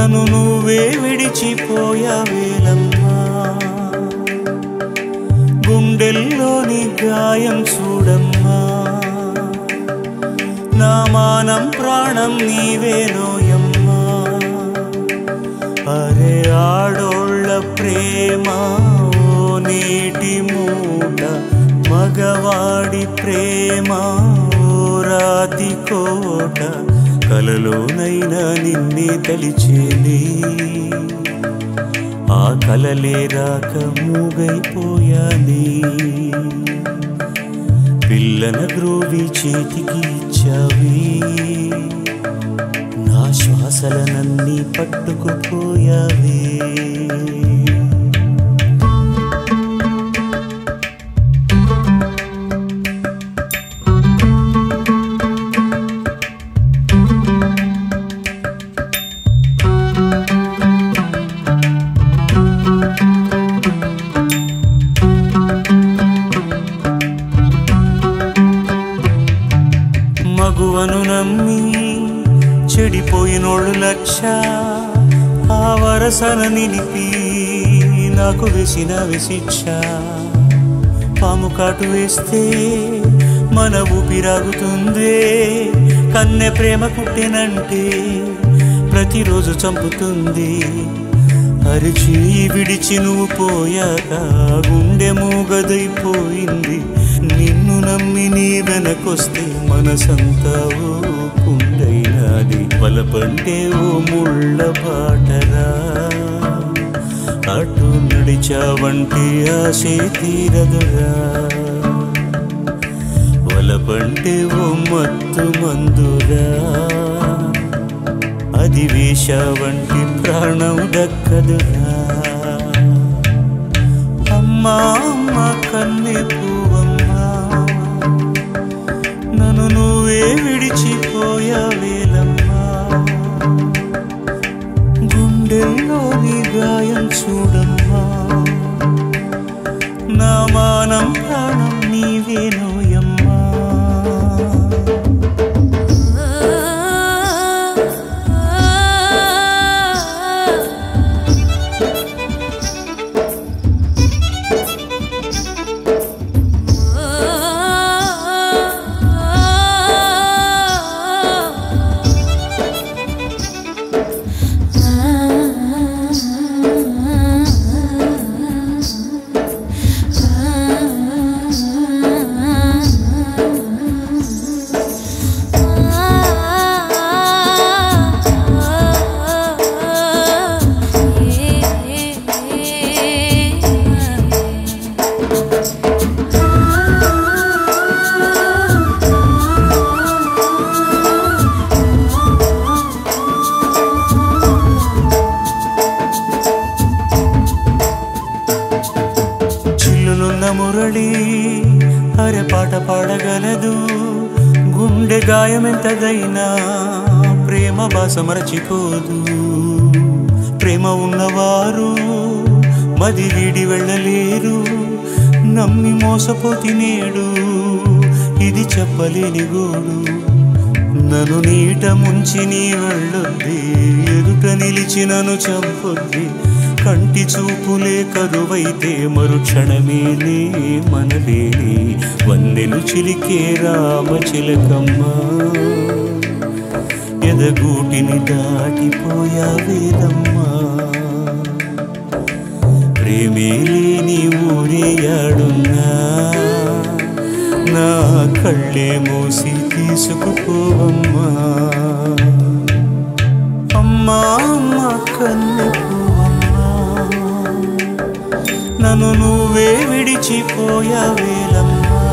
నన్ను నువ్వే విడిచిపోయావేలమ్మా గుండెల్లోని గాయం చూడమ్మా నా మానం ప్రాణం నీవేనోయమ్మా అరే ఆడోళ్ళ ప్రేమ ఓ నీటి మూట మగవాడి ప్రేమ ఓ రాతి కోట కలలోనైనా నిన్నే తలిచేది ఆ కలలే రాక మూగైపోయాని పిల్లన గ్రోవి చేతికి ఇచ్చావి నా శ్వాసలనన్నీ పట్టుకుపోయావే మగువను నమ్మి చెడిపోయినోళ్ళు లక్ష ఆ వరసన నిలిపి నాకు వేసిన విశిక్ష పాము కాటు వేస్తే మన ఊపిరాగుతుందే కన్నె ప్రేమ కుట్టెనంటే ప్రతిరోజు చంపుతుంది అరిచి విడిచి నువ్వు పోయాక గుండె మూగదైపోయింది నిన్ను నమ్మి నీ వెనకొస్తే మనసంతా ఓ కుండైనది వలపంటే ఓ ముళ్ళ బాటరా అటు నడిచావంటే ఆశే తీరదురా వలపంటే ఓ మత్తు మందురా అది వేష వంటి ప్రాణం దక్కదురా అమ్మా అమ్మ కన్నె పువ్వమ్మా నన్ను నువ్వే విడిచిపోయావేలమ్మా గుండెల్లోని గాయం చూడమ్మా నా మానం ప్రాణం నీవేనోయమ్మా చిల్లులున్న మురళి అరే పాట పాడగలదు గుండె గాయమెంతదైనా ప్రేమ భాష మరచిపోదు ప్రేమ ఉన్నవారు మది వీడి వెళ్ళలేరు నమ్మి మోసపోతి నేడు ఇది చెప్పలేని గోడు నన్ను నీట ముంచి నీ వెళ్ళొద్ది ఎదుట నిలిచి నన్ను చంపొద్ది కంటి చూపులే కరువైతే మరుక్షణమేలే మనలేని వందెలు చిలికే రామ చిలకమ్మ ఎదగూటిని దాటిపోయావేదమ్మా ప్రేమే లేని ఊరేయాడున్నా నా కళ్ళే మూసి తీసుకుపోవమ్మా అమ్మా అమ్మ కన్నె పువ్వమ్మా నన్ను నువ్వే విడిచిపోయావేలమ్మా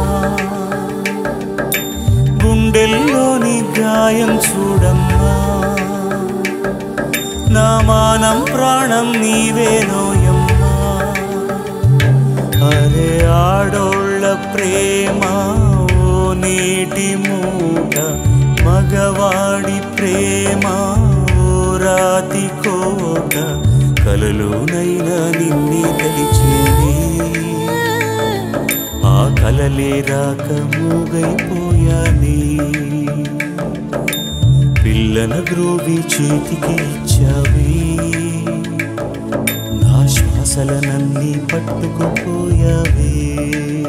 గుండెల్లోని గాయం చూడమ్మా నా మానం ప్రాణం నీవేనోయమ్మా అరే ఆడోళ్ళ ప్రేమ ఓ నీటి మూట మగవాడి ప్రేమ ఓ రాతి కోట కలలోనైనా నిన్నే తలిచేది ఆ కలలే రాక మూగైపోయాని పిల్లన గ్రోవి చేతికి ఇచ్చావే నా శ్వాసలనన్నీ పట్టుకుపోయావే